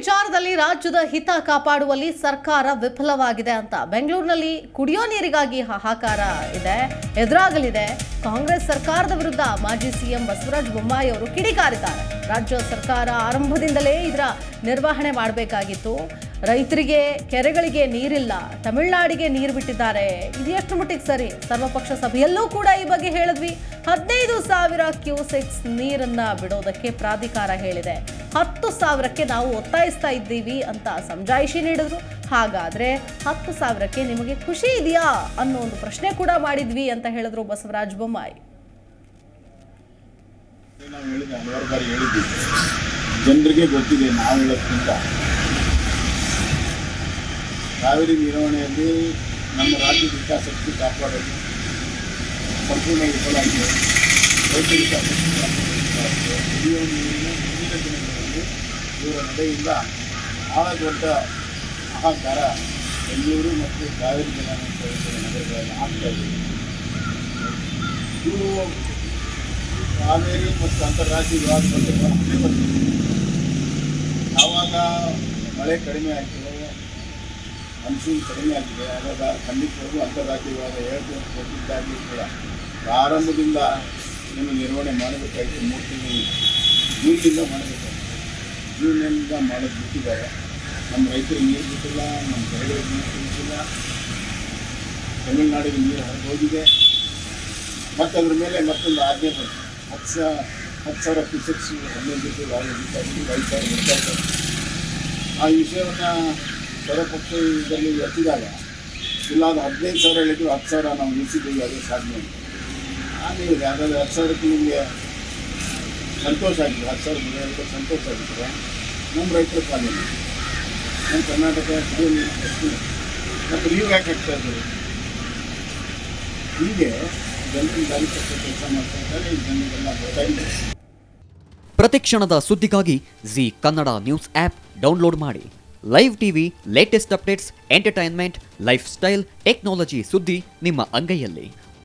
ವಿಚಾರದಲ್ಲಿ ರಾಜ್ಯದ ಹಿತ ಕಾಪಾಡುವಲ್ಲಿ ಸರ್ಕಾರ ವಿಫಲವಾಗಿದೆ ಅಂತ ಬೆಂಗಳೂರಿನಲ್ಲಿ ಕುಡಿಯೋ ನೀರಿಗಾಗಿ ಹಾಹಾಕಾರ ಇದೆ ಎದುರಾಗಲಿದೆ ಕಾಂಗ್ರೆಸ್ ಸರ್ಕಾರದ ವಿರುದ್ಧ ಮಾಜಿ ಸಿಎಂ ಬಸವರಾಜ ಬೊಮ್ಮಾಯಿ ಅವರು ಕಿಡಿಕಾರಿದ್ದಾರೆ ರಾಜ್ಯ ಸರ್ಕಾರ ಆರಂಭದಿಂದಲೇ ಇದರ ನಿರ್ವಹಣೆ ಮಾಡಬೇಕಾಗಿತ್ತು ರೈತರಿಗೆ ಕೆರೆಗಳಿಗೆ ನೀರಿಲ್ಲ ತಮಿಳುನಾಡಿಗೆ ನೀರು ಬಿಟ್ಟಿದ್ದಾರೆ ಇದು ಎಷ್ಟು ಮಟ್ಟಿಗೆ ಸರಿ ಸರ್ವಪಕ್ಷ ಸಭೆಯಲ್ಲೂ ಕೂಡ ಈ ಬಗ್ಗೆ ಹೇಳಿದ್ವಿ ಹದಿನೈದು ಸಾವಿರ ಕ್ಯೂಸೆಕ್ಸ್ ನೀರನ್ನ ಬಿಡೋದಕ್ಕೆ ಪ್ರಾಧಿಕಾರ ಹೇಳಿದೆ ಹತ್ತು ಸಾವಿರಕ್ಕೆ ನಾವು ಒತ್ತಾಯಿಸ್ತಾ ಇದ್ದೀವಿ ಅಂತ ಸಮಜಾಯಿಷಿ ನೀಡಿದ್ರು ಹಾಗಾದ್ರೆ ಹತ್ತು ಸಾವಿರಕ್ಕೆ ನಿಮಗೆ ಖುಷಿ ಇದೆಯಾ ಅನ್ನೋ ಒಂದು ಪ್ರಶ್ನೆ ಕೂಡ ಮಾಡಿದ್ವಿ ಅಂತ ಹೇಳಿದ್ರು ಬಸವರಾಜ ಬೊಮ್ಮಾಯಿ ನಾವು ಹೇಳಿದ ಹಲವಾರು ಬಾರಿ ಹೇಳಿದ್ದೀವಿ ಜನರಿಗೆ ಗೊತ್ತಿದೆ ನಾವು ಹೇಳೋದ್ಕಿಂತ ಕಾವೇರಿ ನಿರ್ವಹಣೆಯಲ್ಲಿ ನಮ್ಮ ರಾಜ್ಯದ ಹಿತಾಸಕ್ತಿ ಕಾಪಾಡೋದು ಸಂಪೂರ್ಣ ವಿಫಲ ಆಗಿದೆ ರೈತರ ಹಿತಾಸಕ್ತಿ ಕಾಪಾಡೋದು ಕುಡಿಯುವ ನೀರಿನ ಮುಂದಿನ ದಿನಗಳಲ್ಲಿ ಇವರ ನಡೆಯಿಂದ ಬಹಳ ದೊಡ್ಡ ಹಾಹಾಕಾರ ಬೆಂಗಳೂರು ಮತ್ತು ಕಾವೇರಿ ಜಲಾನಯನ ಪ್ರದೇಶದ ನಗರಗಳಲ್ಲಿ ಆಗ್ತಾ ಇದೆ ಇವರು ಕಾವೇರಿ ಮತ್ತು ಅಂತಾರಾಷ್ಟ್ರೀಯ ವಿವಾದ ಬಗ್ಗೆ ಮತ್ತೆ ಬರ್ತಿದೆ ಯಾವಾಗ ಮಳೆ ಕಡಿಮೆ ಆಯಿತು ಮನ್ಸೂನ್ ಕಡಿಮೆ ಆಗಿದೆ ಆವಾಗ ಖಂಡಿತವಾಗೂ ಅಂತಾರಾಷ್ಟ್ರೀಯ ವಿವಾದ ಹೇಳ್ತು ಕೊಟ್ಟಿದ್ದಾಗಿ ಕೂಡ ಪ್ರಾರಂಭದಿಂದ ನೀವು ನಿರ್ವಹಣೆ ಮಾಡಬೇಕಾಗಿತ್ತು ಮೂರು ತಿಂಗಳು ಜೂನ್ನಿಂದ ಮಾಡಬೇಕಾಗಿತ್ತು ಜೂನ್ನಿಂದ ಮಾಡೋದು ಬಿಟ್ಟಿದ್ದಾರೆ ನಮ್ಮ ರೈತರಿಗೆ ನೀರು ಬಿಟ್ಟಿಲ್ಲ ನಮ್ಮ ಕೆರೆಗಳಿಗೆ ನೀರು ತುಂಬಿಸಿಲ್ಲ ತಮಿಳುನಾಡಿಗೆ ನೀರು ಹರಿದು ಹೋಗಿದೆ ಮತ್ತು ಅದ್ರ ಮೇಲೆ ಮತ್ತೊಂದು ಆಜ್ಞೆ ಬಂತು ಹತ್ತು ಸಾ ಹತ್ತು ಸಾವಿರ ಕ್ಯೂಸೆಕ್ಸ್ ಹನ್ನೊಂದು ಜೊತೆ ಐದು ಸಾವಿರ ಬರ್ತಾ ಇದ್ದಾರೆ ಆ ವಿಷಯವನ್ನು ಸರ್ವಪಕ್ಷ ಇದರಲ್ಲಿ ಎತ್ತಿದಾಗ ಇಲ್ಲ ಅದು ಹದಿನೈದು ಸಾವಿರ ಹೇಳಿದ್ರು ಹತ್ತು ಸಾವಿರ ನಾವು ನಿಲ್ಲಿಸಿದ್ದೀವಿ ಅದು ಸಾಧ್ಯ ಅಂತ ನಾನು ಹೇಳಿದೆ ಹಾಗಾದರೆ ಹತ್ತು ಸಾವಿರಕ್ಕೆ ನಿಮಗೆ ಸಂತೋಷ ಆಗಿದೆ ಹತ್ತು ಸಾವಿರ ಹೇಳಿದ್ರೆ ಸಂತೋಷ ಆಗಿದ್ರೆ ನಮ್ಮ ರೈತರ ಪಾಲಿನ ನಮ್ಮ ಕರ್ನಾಟಕ ಕುಡಿಯೋ ನೀರಿನ ಪ್ರಶ್ನೆ ಮತ್ತು ನೀವು ಯಾಕೆ ಹಾಕ್ತಾ ಇದ್ದೀರಿ ಹೀಗೆ ಜನರಿಗೆ ದಾರಿ ತಪ್ಪು ಕೆಲಸ ಮಾಡ್ತಾ ಇದ್ದಾರೆ ಈ ಜನರಿಗೆಲ್ಲ ಗೊತ್ತಾಗಿದೆ ಪ್ರತಿಕ್ಷಣದ ಸುದ್ದಿಗಾಗಿ Zee Kannada news app download ಮಾಡಿ live TV latest updates entertainment lifestyle technology ಸುದ್ದಿ ನಿಮ್ಮ ಅಂಗೈಯಲ್ಲಿ